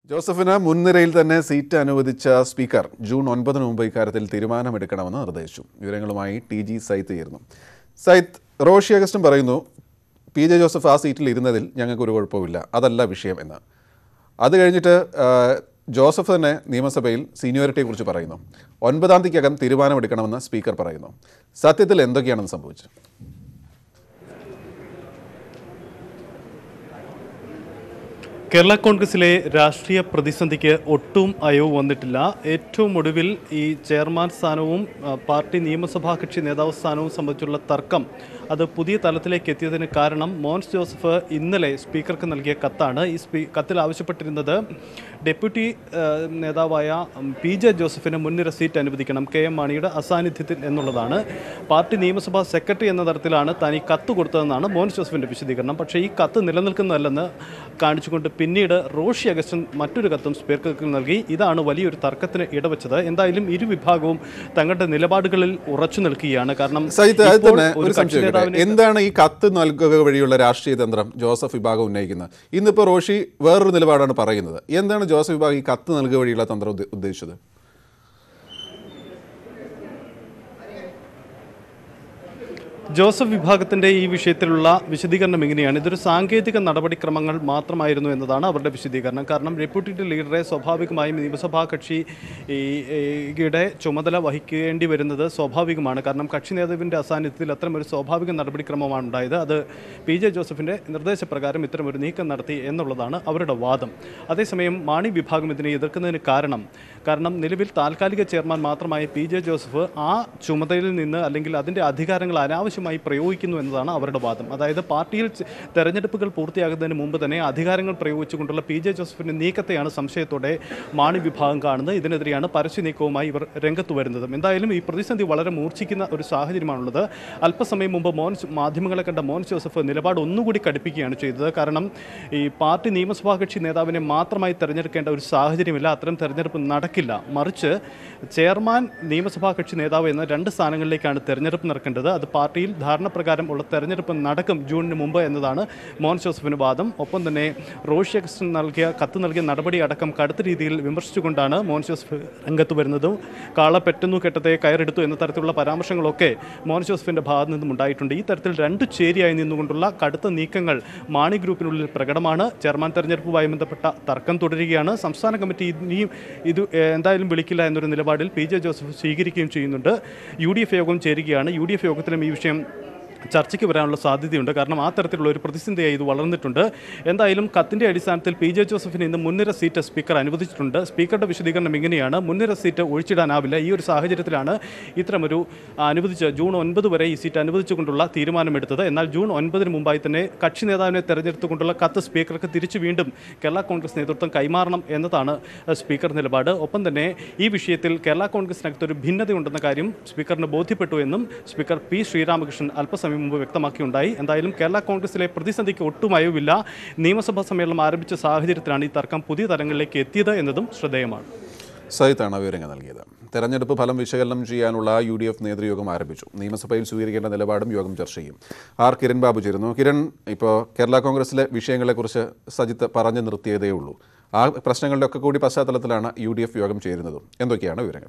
ജോസഫിന് മുൻനിരയിൽ തന്നെ സീറ്റ് അനുവദിച്ച സ്പീക്കർ ജൂൺ ഒൻപതിന് മുമ്പ് ഇക്കാര്യത്തിൽ തീരുമാനമെടുക്കണമെന്ന് നിർദ്ദേശിച്ചു വിവരങ്ങളുമായി ടി ജി സൈത്ത് ചേരുന്നു സൈത്ത് റോഷി അഗസ്റ്റും പറയുന്നു പി ജെ ജോസഫ് ആ സീറ്റിൽ ഇരുന്നതിൽ ഞങ്ങൾക്കൊരു കുഴപ്പമില്ല അതല്ല വിഷയം എന്ന് അത് കഴിഞ്ഞിട്ട് ആ, ജോസഫ് തന്നെ നിയമസഭയിൽ സീനിയോറിറ്റിയെക്കുറിച്ച് പറയുന്നു ഒൻപതാം തീയതിക്കകം തീരുമാനമെടുക്കണമെന്ന് സ്പീക്കർ പറയുന്നു സത്യത്തിൽ എന്തൊക്കെയാണെന്ന് സംഭവിച്ചത് കേരള കോൺഗ്രസിലെ രാഷ്ട്രീയ പ്രതിസന്ധിക്ക് ഒട്ടും അയവ് വന്നിട്ടില്ല ഏറ്റവും ഒടുവിൽ ഈ ചെയർമാൻ സ്ഥാനവും ആ, പാർട്ടി നിയമസഭാ കക്ഷി നേതാവ് സ്ഥാനവും സംബന്ധിച്ചുള്ള തർക്കം അത് പുതിയ തലത്തിലേക്ക് എത്തിയതിന് കാരണം മോൻസ് ജോസഫ് ഇന്നലെ സ്പീക്കർക്ക് നൽകിയ കത്താണ് ഈ സ്പീ കത്തിൽ ആവശ്യപ്പെട്ടിരുന്നത് ഡെപ്യൂട്ടി ആ, നേതാവായ ഉം, പി ജെ ജോസഫിന് മുൻനിര സീറ്റ് അനുവദിക്കണം കെ എം മാണിയുടെ അസാന്നിധ്യത്തിൽ എന്നുള്ളതാണ് പാർട്ടി നിയമസഭാ സെക്രട്ടറി എന്ന തരത്തിലാണ് താൻ ഈ കത്ത് കൊടുത്തതെന്നാണ് മോൻസ് ജോസഫിൻ്റെ വിശദീകരണം പക്ഷേ ഈ കത്ത് നിലനിൽക്കുന്നതല്ലെന്ന് കാണിച്ചുകൊണ്ട് പിന്നീട് റോഷി അഗസ്റ്റൻ മറ്റൊരു കത്തും സ്പീക്കർക്ക് നൽകി ഇതാണ് വലിയൊരു തർക്കത്തിന് ഇടവച്ചത് എന്തായാലും ഇരു വിഭാഗവും തങ്ങളുടെ നിലപാടുകളിൽ ഉറച്ചു നിൽക്കുകയാണ് കാരണം സഹിത്ത് അത് ഇപ്പോൾ തന്നെ ഒരു ഒരു കക്ഷി സംശയം ചോദിക്കട്ടെ? നേതാവിനെ എന്താണ് ഈ കത്ത് നൽകുക വഴിയുള്ള രാഷ്ട്രീയ തന്ത്രം ജോസഫ് വിഭാഗം ഉന്നയിക്കുന്നത് ഇന്നിപ്പോൾ റോഷി വേറൊരു നിലപാടാണ് പറയുന്നത് എന്താണ് ജോസഫ് വിഭാഗം ഈ കത്ത് നൽകുക വഴിയുള്ള തന്ത്രം ഉദ്ദേ- ഉദ്ദേശിച്ചത് ജോസഫ് വിഭാഗത്തിന്റെ ഈ വിഷയത്തിലുള്ള വിശദീകരണം ഇങ്ങനെയാണ് ഇതൊരു സാങ്കേതിക നടപടിക്രമങ്ങൾ മാത്രമായിരുന്നു എന്നതാണ് അവരുടെ വിശദീകരണം കാരണം ഡെപ്യൂട്ടി ലീഡറെ സ്വാഭാവികമായും നിയമസഭാ കക്ഷി ഈ യുടെ ചുമതല വഹിക്കേണ്ടി വരുന്നത് സ്വാഭാവികമാണ് കാരണം കക്ഷി നേതാവിൻ്റെ അസാന്നിധ്യത്തിൽ അത്തരമൊരു സ്വാഭാവിക നടപടിക്രമമാണ് ഉണ്ടായത് അത് പി ജെ ജോസഫിൻ്റെ നിർദ്ദേശപ്രകാരം ഇത്തരമൊരു നീക്കം നടത്തി എന്നുള്ളതാണ് അവരുടെ വാദം അതേസമയം മാണി വിഭാഗം ഇതിനെ എതിർക്കുന്നതിന് കാരണം കാരണം നിലവിൽ താൽക്കാലിക ചെയർമാൻ മാത്രമായ പി ജെ ജോസഫ് ആ ചുമതലയിൽ നിന്ന് അല്ലെങ്കിൽ അതിൻ്റെ അധികാരങ്ങൾ അനാവശ്യമായി പ്രയോഗിക്കുന്നു എന്നതാണ് അവരുടെ വാദം അതായത് പാർട്ടിയിൽ ചെ- തെരഞ്ഞെടുപ്പുകൾ പൂർത്തിയാകുന്നതിന് മുമ്പ് തന്നെ അധികാരങ്ങൾ പ്രയോഗിച്ചുകൊണ്ടുള്ള പി ജെ ജോസഫിൻ്റെ നീക്കത്തെയാണ് സംശയത്തോടെ മാണി വിഭാഗം കാണുന്നത് ഇതിനെതിരെയാണ് പരസ്യ നീക്കവുമായി ഇവർ രംഗത്ത് വരുന്നതും എന്തായാലും ഈ പ്രതിസന്ധി വളരെ മൂർച്ഛിക്കുന്ന ഒരു സാഹചര്യമാണുള്ളത് അല്പസമയം മുമ്പ് മോൻ മാധ്യമങ്ങളെ കണ്ട മോൻ ജോസഫ് നിലപാട് ഒന്നുകൂടി കടുപ്പിക്കുകയാണ് ചെയ്തത് കാരണം ഈ പാർട്ടി നിയമസഭാ കക്ഷി നേതാവിനെ മാത്രമായി തെരഞ്ഞെടുക്കേണ്ട ഒരു സാഹചര്യമില്ല അത്തരം തെരഞ്ഞെടുപ്പ് നടക്കില്ല മറിച്ച് ചെയർമാൻ നിയമസഭാ കക്ഷി നേതാവ് എന്ന രണ്ട് സ്ഥാനങ്ങളിലേക്കാണ് തെരഞ്ഞെടുപ്പ് നടക്കേണ്ടത് അത് പാർട്ടിയിൽ ധാരണപ്രകാരം ഉള്ള തെരഞ്ഞെടുപ്പ് നടക്കും ജൂണിന് മുമ്പ് എന്നതാണ് മോൻ ജോസഫിന് വാദം ഒപ്പം തന്നെ റോഷി അഗസ്റ്റിൻ നൽകിയ കത്ത് നൽകിയ നടപടി അടക്കം കടുത്ത രീതിയിൽ വിമർശിച്ചുകൊണ്ടാണ് മോൻ ജോസഫ് രംഗത്ത് വരുന്നതും കാള പെറ്റുന്നു കെട്ടത്തെ കയറെടുത്തു എന്ന തരത്തിലുള്ള പരാമർശങ്ങളൊക്കെ മോൻ ജോസഫിൻ്റെ ഭാഗത്തു നിന്നും ഉണ്ടായിട്ടുണ്ട് ഈ തരത്തിൽ രണ്ട് ചേരിയായി നിന്നുകൊണ്ടുള്ള കടുത്ത നീക്കങ്ങൾ മാണി ഗ്രൂപ്പിനുള്ളിൽ പ്രകടമാണ് ചെയർമാൻ തെരഞ്ഞെടുപ്പുമായി ബന്ധപ്പെട്ട തർക്കം തുടരുകയാണ് സംസ്ഥാന കമ്മിറ്റി ഇനിയും ഇത് ഏഹ്, എന്തായാലും വിളിക്കില്ല എന്നൊരു നിലപാടിൽ പി ജെ ജോസഫ് സ്വീകരിക്കുകയും ചെയ്യുന്നുണ്ട് യു ഡി എഫ് യോഗം ചേരുകയാണ് യു ഡി എഫ് യോഗത്തിലും ഈ വിഷയം ചർച്ചയ്ക്ക് വരാനുള്ള സാധ്യതയുണ്ട് കാരണം ആ തരത്തിലുള്ള ഒരു പ്രതിസന്ധിയായി ഇത് വളർന്നിട്ടുണ്ട് എന്തായാലും കത്തിൻ്റെ അടിസ്ഥാനത്തിൽ പി ജെ ജോസഫിന് ഇന്ന് മുൻനിര സീറ്റ് സ്പീക്കർ അനുവദിച്ചിട്ടുണ്ട് സ്പീക്കറുടെ വിശദീകരണം ഇങ്ങനെയാണ് മുൻനിര സീറ്റ് ഒഴിച്ചിടാനാവില്ല ഈ ഒരു സാഹചര്യത്തിലാണ് ഇത്തരമൊരു ആ, അനുവദിച്ച ജൂൺ ഒൻപത് വരെ ഈ സീറ്റ് അനുവദിച്ചുകൊണ്ടുള്ള തീരുമാനമെടുത്തത് എന്നാൽ ജൂൺ ഒൻപതിന് മുമ്പായി തന്നെ കക്ഷി നേതാവിനെ തെരഞ്ഞെടുത്തുകൊണ്ടുള്ള കത്ത് സ്പീക്കർക്ക് തിരിച്ചു വീണ്ടും കേരള കോൺഗ്രസ് നേതൃത്വം കൈമാറണം എന്നതാണ് സ്പീക്കർ നിലപാട് ഒപ്പം തന്നെ ഈ വിഷയത്തിൽ കേരള കോൺഗ്രസിനകത്ത് ഒരു ഭിന്നതയുണ്ടെന്ന കാര്യം സ്പീക്കറിന് ബോധ്യപ്പെട്ടു എന്നും സ്പീക്കർ പി ശ്രീരാമകൃഷ്ണൻ അല്പസമയം മുമ്പ് വ്യക്തമാക്കിയുണ്ടായി എന്തായാലും കേരള കോൺഗ്രസിലെ പ്രതിസന്ധിക്ക് ഒട്ടും അയവില്ല നിയമസഭാ സമ്മേളനം ആരംഭിച്ച സാഹചര്യത്തിലാണ് ഈ തർക്കം പുതിയ തലങ്ങളിലേക്ക് എത്തിയത് എന്നതും ശ്രദ്ധേയമാണ് സഹിത്താണ് വിവരങ്ങൾ നൽകിയത് തെരഞ്ഞെടുപ്പ് ഫലം വിശകലനം ചെയ്യാനുള്ള യു ഡി എഫ് നേതൃയോഗം ആരംഭിച്ചു നിയമസഭയിൽ സ്വീകരിക്കേണ്ട നിലപാടും യോഗം ചർച്ച ചെയ്യും ആർ കിരൺ ബാബു ചേരുന്നു കിരൺ ഇപ്പോൾ കേരള കോൺഗ്രസിലെ വിഷയങ്ങളെക്കുറിച്ച് സജിത്ത് പറഞ്ഞു നിർത്തിയതേ ഉള്ളൂ ആ പ്രശ്നങ്ങളുടെ ഒക്കെ കൂടി പശ്ചാത്തലത്തിലാണ് യു ഡി എഫ് യോഗം ചേരുന്നതും എന്തൊക്കെയാണ് വിവരങ്ങൾ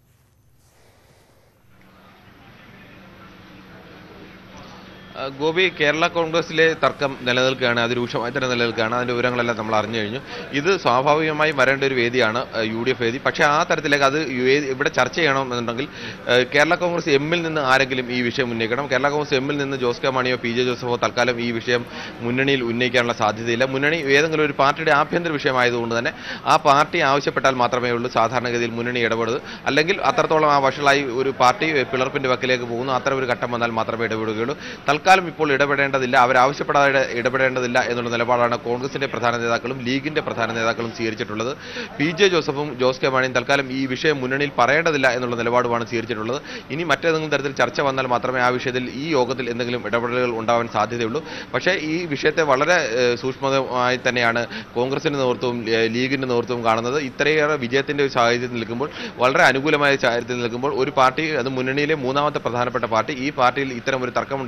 ആ, ഗോപി കേരള കോൺഗ്രസിലെ തർക്കം നിലനിൽക്കുകയാണ് അത് രൂക്ഷമായി തന്നെ നിലനിൽക്കുകയാണ് അതിന്റെ വിവരങ്ങളെല്ലാം നമ്മൾ അറിഞ്ഞു കഴിഞ്ഞു ഇത് സ്വാഭാവികമായി വരേണ്ട ഒരു വേദിയാണ് യു ഡി എഫ് വേദി പക്ഷേ ആ തരത്തിലേക്ക് അത് യു എ- ഇവിടെ ചർച്ച ചെയ്യണമെന്നുണ്ടെങ്കിൽ ആ, കേരള കോൺഗ്രസ് എമ്മിൽ നിന്ന് ആരെങ്കിലും ഈ വിഷയം ഉന്നയിക്കണം കേരള കോൺഗ്രസ് എമ്മിൽ നിന്ന് ജോസ് കെ മാണിയോ പി ജെ ജോസഫോ തൽക്കാലം ഈ വിഷയം മുന്നണിയിൽ ഉന്നയിക്കാനുള്ള സാധ്യതയില്ല മുന്നണി ഏതെങ്കിലും ഒരു പാർട്ടിയുടെ ആഭ്യന്തര വിഷയമായതുകൊണ്ട് തന്നെ ആ പാർട്ടി ആവശ്യപ്പെട്ടാൽ മാത്രമേ ഉള്ളൂ സാധാരണഗതിയിൽ മുന്നണി ഇടപെടുന്നത് അല്ലെങ്കിൽ അത്രത്തോളം ആ വഷളായി ഒരു പാർട്ടി പിളർപ്പിന്റെ വക്കിലേക്ക് പോകുന്നു അത്തരം ഒരു ഘട്ടം വന്നാൽ മാത്രമേ ഇടപെടുകയുള്ളൂ തൽക്കാലം ഇപ്പോൾ ഇടപെടേണ്ടതില്ല അവരാവശ്യപ്പെടാതെ ഇടപെടേണ്ടതില്ല എന്നുള്ള നിലപാടാണ് കോൺഗ്രസിന്റെ പ്രധാന നേതാക്കളും ലീഗിന്റെ പ്രധാന നേതാക്കളും സ്വീകരിച്ചിട്ടുള്ളത് പി ജെ ജോസഫും ജോസ് കെ മാണിയും തൽക്കാലം ഈ വിഷയം മുന്നണിയിൽ പറയേണ്ടതില്ല എന്നുള്ള നിലപാടുമാണ് സ്വീകരിച്ചിട്ടുള്ളത് ഇനി മറ്റേതെങ്കിലും തരത്തിൽ ചർച്ച വന്നാൽ മാത്രമേ ആ വിഷയത്തിൽ ഈ യോഗത്തിൽ എന്തെങ്കിലും ഇടപെടലുകൾ ഉണ്ടാവാൻ സാധ്യതയുള്ളൂ പക്ഷേ ഈ വിഷയത്തെ വളരെ ഏഹ്, സൂക്ഷ്മമായി തന്നെയാണ് കോൺഗ്രസിന്റെ നേതൃത്വവും ഏഹ്, ലീഗിന്റെ നേതൃത്വവും കാണുന്നത് ഇത്രയേറെ വിജയത്തിന്റെ ഒരു സാഹചര്യത്തിൽ നിൽക്കുമ്പോൾ വളരെ അനുകൂലമായ സാഹചര്യത്തിൽ നിൽക്കുമ്പോൾ ഒരു പാർട്ടി അത് മുന്നണിയിലെ മൂന്നാമത്തെ പ്രധാനപ്പെട്ട പാർട്ടി ഈ പാർട്ടിയിൽ ഇത്തരം ഒരു തർക്കം ഉണ്ടാകുന്നത്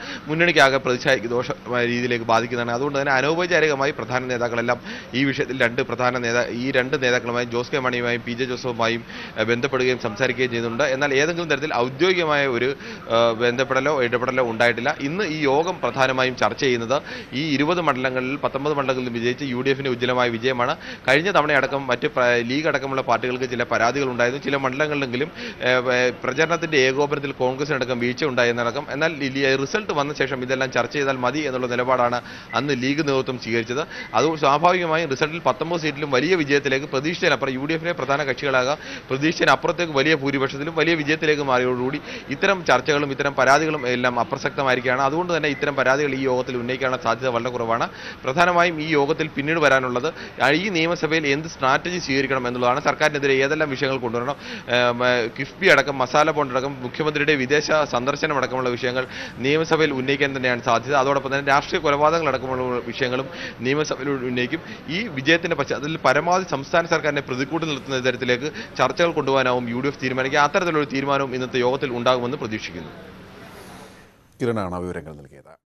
മുന്നണിക്കാകെ പ്രതിച്ഛായക്ക് ദോഷമായ രീതിയിലേക്ക് ബാധിക്കുന്നതാണ് അതുകൊണ്ട് തന്നെ അനൗപചാരികമായി പ്രധാന നേതാക്കളെല്ലാം ഈ വിഷയത്തിൽ രണ്ട് പ്രധാന നേതാ ഈ രണ്ട് നേതാക്കളുമായും ജോസ് കെ മണിയുമായും പി ജെ ജോസഫുമായും ഏഹ്, ബന്ധപ്പെടുകയും സംസാരിക്കുകയും ചെയ്യുന്നുണ്ട് എന്നാൽ ഏതെങ്കിലും തരത്തിൽ ഔദ്യോഗികമായ ഒരു ഏഹ്, ബന്ധപ്പെടലോ ഇടപെടലോ ഉണ്ടായിട്ടില്ല ഇന്ന് ഈ യോഗം പ്രധാനമായും ചർച്ച ചെയ്യുന്നത് ഈ ഇരുപത് മണ്ഡലങ്ങളിൽ പത്തൊമ്പത് മണ്ഡലങ്ങളിൽ വിജയിച്ച യു ഡി എഫിന്റെ ഉജ്ജ്വലമായ വിജയമാണ് കഴിഞ്ഞ തവണയടക്കം മറ്റ് പ്ര- ലീഗ് അടക്കമുള്ള പാർട്ടികൾക്ക് ചില പരാതികൾ ഉണ്ടായിരുന്നു ചില മണ്ഡലങ്ങളിലെങ്കിലും ഏഹ്, ഏഹ്, പ്രചരണത്തിന്റെ ഏകോപനത്തിൽ കോൺഗ്രസിനടക്കം വീഴ്ച ഉണ്ടായെന്നടക്കം എന്നാൽ ലി- റിസൾട്ട് വന്ന ശേഷം ഇതെല്ലാം ചർച്ച ചെയ്താൽ മതി എന്നുള്ള നിലപാടാണ് അന്ന് ലീഗ് നേതൃത്വം സ്വീകരിച്ചത് അത് സ്വാഭാവികമായും റിസൾട്ടിൽ പത്തൊമ്പത് സീറ്റിലും വലിയ വിജയത്തിലേക്ക് പ്രതീക്ഷിച്ചതിനപ്പുറം യു ഡി എഫിലെ പ്രധാന കക്ഷികളാകാം പ്രതീക്ഷിച്ചതിനപ്പുറത്തേക്ക് വലിയ ഭൂരിപക്ഷത്തിലും വലിയ വിജയത്തിലേക്ക് മാറിയോടുകൂടി ഇത്തരം ചർച്ചകളും ഇത്തരം പരാതികളും എല്ലാം അപ്രസക്തമായിരിക്കുകയാണ് അതുകൊണ്ട് തന്നെ ഇത്തരം പരാതികൾ ഈ യോഗത്തിൽ ഉന്നയിക്കാനുള്ള സാധ്യത വളരെ കുറവാണ് പ്രധാനമായും ഈ യോഗത്തിൽ പിന്നീട് വരാനുള്ളത് ആ, ഈ നിയമസഭയിൽ എന്ത് സ്ട്രാറ്റജി സ്വീകരിക്കണം എന്നുള്ളതാണ് സർക്കാരിനെതിരെ ഏതെല്ലാം വിഷയങ്ങൾ കൊണ്ടുവരണം ഏം, ഏ, കിഫ്ബി അടക്കം മസാല ബോണ്ട് അടക്കം മുഖ്യമന്ത്രിയുടെ വിദേശ സന്ദർശനം അടക്കമുള്ള വിഷയങ്ങൾ നിയമസഭയിൽ ഉന്നയിക്കാൻ തന്നെയാണ് സാധ്യത അതോടൊപ്പം തന്നെ രാഷ്ട്രീയ കൊലപാതകങ്ങൾ അടക്കമുള്ള വിഷയങ്ങളും നിയമസഭയിൽ ഉന്നയിക്കും ഈ വിജയത്തിന്റെ പശ്ചാത്തലത്തിൽ പരമാവധി സംസ്ഥാന സർക്കാരിനെ പ്രതികൂട്ടി നിർത്തുന്ന തരത്തിലേക്ക് ചർച്ചകൾ കൊണ്ടുപോകാനാവും യു ഡി എഫ് തീരുമാനിക്കുക അത്തരത്തിലുള്ള ഒരു തീരുമാനവും ഇന്നത്തെ യോഗത്തിൽ ഉണ്ടാകുമെന്ന് പ്രതീക്ഷിക്കുന്നു കിരണാണ് വിവരങ്ങൾ നൽകിയത്